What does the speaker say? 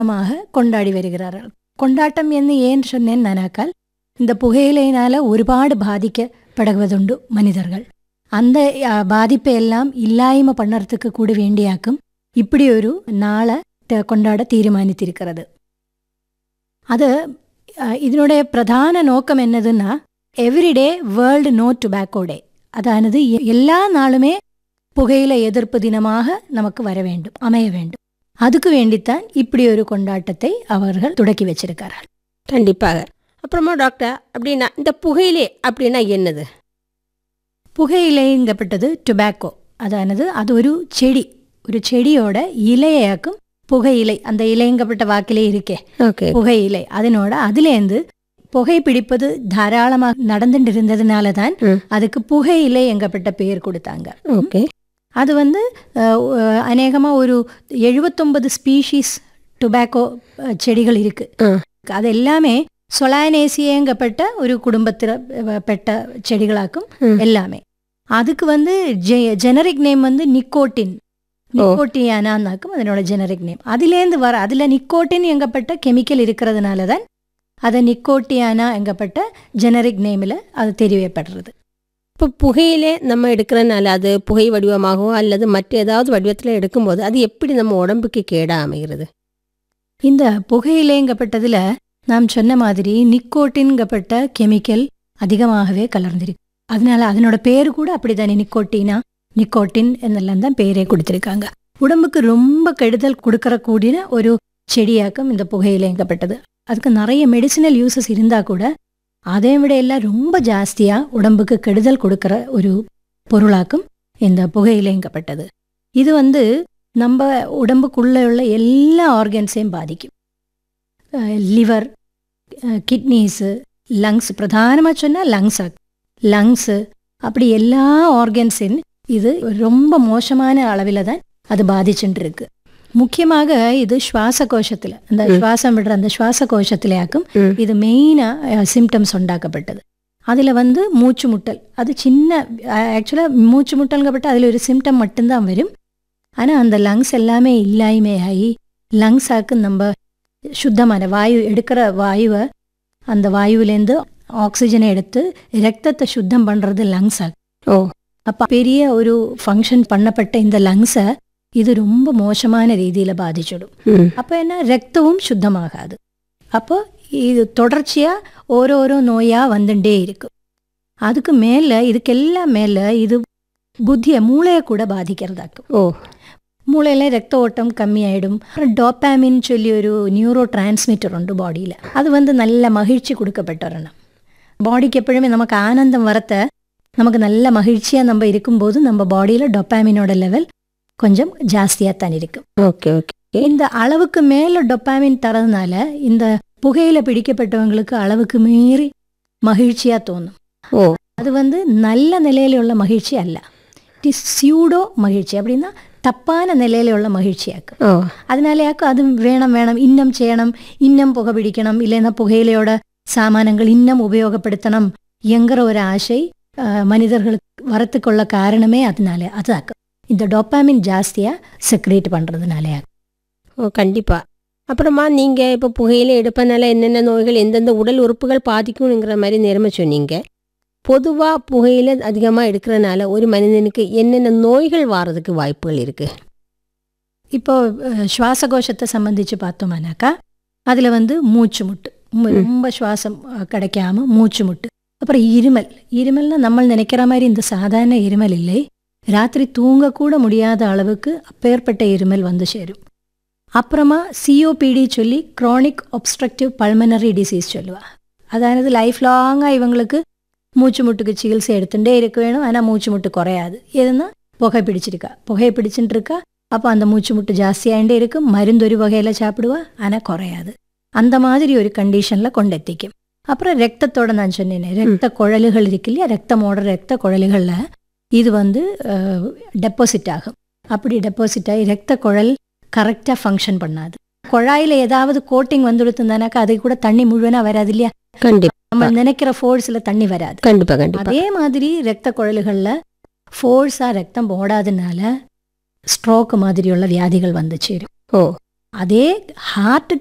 மாக கொண்டாடி வருகிறார்கள் கொண்டாட்டம் എന്ന് ஏன் சொன்னேன் நானாக்கால் இந்த புகையிலையினால ஒருபாடு பாதிக்கப்படுவதுண்டு மனிதர்கள் அந்த அஹ், பாதிப்பை எல்லாம் இல்லாയ്ம பண்ணறதுக்கு கூட வேண்டியாக்கும் இப்படி ஒரு நாளை த- கொண்டாட தீர்மானித்திருக்கிறது அது அஹ், இதனுடைய பிரதான நோக்கம் என்னதுன்னா everyday world no tobacco day அதானது எ- எல்லா நாளுமே புகையிலை எதிர்ப்பு தினமாக நமக்கு வர வேண்டும் அமைய வேண்டும் அதுக்கு வேண்டித்தான் இப்படி ஒரு கொண்டாட்டத்தை அவர்கள் தொடக்கி வச்சிருக்கார்கள் கண்டிப்பாக அப்புறமா டாக்டர் அப்படின்னா இந்த புகையிலே அப்படின்னா என்னது புகையிலைங்கப்பட்டது டுபாக்கோ அதானது அது ஒரு செடி ஒரு செடியோட இலையாக்கும் புகையிலை அந்த இலைங்கப்பட்ட வாக்கிலே இருக்கே ஓகே புகையிலை அதனோட அதுலேருந்து புகை பிடிப்பது தாராளமாக நடந்துட்டு இருந்ததுனால தான் ம். அதுக்கு புகையிலை எங்கப்பட்ட பெயர் கொடுத்தாங்க ஓகே அது வந்து அஹ், அநேகமா ஒரு எழுபத்தொன்பது ஸ்பீஷீஸ் டுபாக்கோ அஹ், செடிகள் இருக்கு ஆ. அது எல்லாமே சொலானேசியங்கப்பட்ட ஒரு குடும்பத்தில் பெட்ட செடிகளாக்கும் ம். எல்லாமே அதுக்கு வந்து ஜெனரிக் நேம் வந்து நிக்கோட்டின் நிக்கோட்டியானாக்கும் அதனோட ஜெனரிக் நேம் அதுலேருந்து வர அதுல நிக்கோட்டின் எங்கப்பட்ட கெமிக்கல் இருக்கிறதுனால தான் அதை நிக்கோட்டியானா எங்கப்பட்ட ஜெனரிக் நேமில் அது தெரியப்படுறது இப்போ புகையிலே நம்ம எடுக்கிறனால அது புகை வடிவமாகவோ அல்லது மற்ற ஏதாவது வடிவத்தில் எடுக்கும்போது அது எப்படி நம்ம உடம்புக்கு கேடா அமைகிறது இந்த புகையிலைங்கப்பட்டதுல நாம் சொன்ன மாதிரி நிக்கோட்டின்கப்பட்ட கெமிக்கல் அதிகமாகவே கலர்ந்திருக்கு அதனால அதனோட பேரு கூட அப்படித்தானே நிக்கோட்டினா நிக்கோட்டின் என்னெல்லாம் தான் பேரே கொடுத்திருக்காங்க உடம்புக்கு ரொம்ப கெடுதல் கொடுக்கற கூடிய ஒரு செடியாக்கம் இந்த புகையிலைங்கப்பட்டது அதுக்கு நிறைய மெடிசினல் யூசஸ் இருந்தா கூட அதை விட எல்லாம் ரொம்ப ஜாஸ்தியா உடம்புக்கு கெடுதல் கொடுக்கற ஒரு பொருளாக்கும் இந்த புகையிலைங்கப்பட்டது இது வந்து நம்ம உடம்புக்குள்ள உள்ள எல்லா ஆர்கன்ஸையும் பாதிக்கும் லிவர் கிட்னிஸு லங்ஸ் பிரதானமாக சொன்னால் லங்ஸ் லங்ஸு அப்படி எல்லா ஆர்கன்ஸின் இது ரொம்ப மோசமான அளவில் தான் அது பாதிச்சுட்டு இருக்கு முக்கியமாக இது சுவாச கோஷத்தில் அந்த ம். சுவாசம் விடுற அந்த சுவாச கோஷத்திலேயாக்கும் ம். இது மெயினாக சிம்டம்ஸ் உண்டாக்கப்பட்டது அதில் வந்து மூச்சு முட்டல் அது சின்ன ஆக்சுவலாக மூச்சு முட்டல்கப்பட்ட அதில் ஒரு சிம்டம் மட்டும்தான் வரும் ஆனால் அந்த லங்ஸ் எல்லாமே இல்லாய்மை ஆகி லங்ஸ் ஆக்கு நம்ம சுத்தமான வாயு எடுக்கிற வாயுவை அந்த வாயுவிலேருந்து ஆக்சிஜனை எடுத்து ரத்தத்தை சுத்தம் பண்ணுறது லங்ஸ் ஆக்கு ஓ அப்போ பெரிய ஒரு ஃபங்க்ஷன் பண்ணப்பட்ட இந்த லங்ஸை இது ரொம்ப மோசமான ரீதியில் பாதிச்சிடும் ம். அப்போ என்ன ரத்தமும் சுத்தமாகாது அப்போ இது தொடர்ச்சியாக ஓரோரோ நோயாக வந்துட்டே இருக்கு அதுக்கு மேலே இதுக்கெல்லாம் மேலே இது புத்தியை மூளையை கூட பாதிக்கிறதாக்கும் ஓ மூளையில ரத்த ஓட்டம் கம்மியாயிடும் டோப்பாமின் சொல்லி ஒரு நியூரோ டிரான்ஸ்மிட்டர் ഉണ്ട് ബോഡിയിൽ അത് வந்து நல்ல மகிழ்ச்சி கொடுக்கப்பட்டவരണം பாடிக்கு எப்பொழுதுமே நமக்கு ஆனந்தம் வரத்த நமக்கு நல்ல மகிழ்ச்சியாக நம்ம இருக்கும்போது நம்ம பாடியில் டொப்பாமினோட லெவல் கொஞ்சம் ஜாஸ்தியாக தான் இருக்கும் ஓகே ஓகே இந்த அளவுக்கு மேலே டொப்பாமின் தரதுனால இந்த புகையில பிடிக்கப்பட்டவங்களுக்கு அளவுக்கு மீறி மகிழ்ச்சியா தோணும் ஓ அது வந்து நல்ல நிலையிലുള്ള மகிழ்ச்சி அல்ல இட் இஸ் சியூடோ மகிழ்ச்சி அப்படின்னா தப்பான நிலையிലുള്ള മഹിഴ്ചയാക്കും ഓ അതിനാലെയാക്കും അത് വേണം വേണം ഇന്നം ചെയ്യണം ഇന്നം പുക പിടിക്കണം ഇല്ലെന്ന പുകയിലയോടെ സാമാനങ്ങൾ ഇന്നം ഉപയോഗപ്പെടുത്തണം എങ്കற ஒரு ஆசை அஹ், மனிதர்களுக்கு வரத்துக்குள்ள காரணமே அதனால அதாக்கும் இந்த டோப்பாமின் ஜாஸ்தியா செக்ரேட் பண்றதுனாலே ஓ கண்டிப்பா அப்புறமா நீங்க இப்போ புகையில எடுப்பனால என்னென்ன நோய்கள் எந்தெந்த உடல் உறுப்புகள் பாதிக்கும்ங்கிற மாதிரி நேரமா சொன்னீங்க பொதுவா புகையில அதிகமா எடுக்கிறனால ஒரு மனிதனுக்கு என்னென்ன நோய்கள் வாரதுக்கு வாய்ப்புகள் இருக்கு இப்போ அஹ், சுவாசகோஷத்தை சம்பந்திச்சு பார்த்தோம்னாக்கா அதுல வந்து மூச்சு முட்டு ரொம்ப- ம். ரொம்ப சுவாசம் அஹ், கிடைக்காம மூச்சு முட்டு அப்புறம் இருமல் இருமல்னா நம்ம நினைக்கிற மாதிரி இந்த சாதாரண இருமல் இல்லை ராத்திரி தூங்கக்கூட முடியாத அளவுக்கு அப்பேற்பட்ட இருமல் வந்து சேரும் அப்புறமா சிஓபிடி சொல்லி குரானிக் ஒப்ஸ்ட்ரக்டிவ் பல்மனரி டிசீஸ் சொல்லுவா அதானது லைஃப் லாங்காக இவங்களுக்கு மூச்சு முட்டுக்கு சிகிச்சை எடுத்துட்டே இருக்க வேணும் ஆனால் மூச்சு முட்டு குறையாது எதுனா புகை பிடிச்சிருக்கா புகையை பிடிச்சிட்டு இருக்கா அப்போ அந்த மூச்சு முட்டு ஜாஸ்தியாகிட்டே இருக்கும் மருந்து ஒரு வகையில் சாப்பிடுவா ஆனால் குறையாது அந்த மாதிரி ஒரு கண்டிஷனில் கொண்டெத்திக்கும் அப்புறம் ரத்தத்தோட நான் சொன்னேனே ரத்த குழலுகள் இருக்கு இல்லையா ரத்தமோட ரத்த குழலுகளில் இது வந்து டெபாசிட் ஆகும் அப்படி டெபாசிட் ஆகி ரத்த குழல் கரெக்டாக ஃபங்க்ஷன் பண்ணாது குழாயில் ஏதாவது கோட்டிங் வந்துடுத்துனாக்கா அது கூட தண்ணி முழுவனா வராது இல்லையா கண்டிப்பா நம்ம நினைக்கிற ஃபோர்ஸில் தண்ணி வராது கண்டிப்பா கண்டிப்பா அதே மாதிரி ரத்த குழல்களில் ஃபோர்ஸாக ரத்தம் ஓடாதனால ஸ்ட்ரோக் மாதிரியுள்ள வியாதிகள் வந்து சேரும் ஓ அதே ஹார்ட்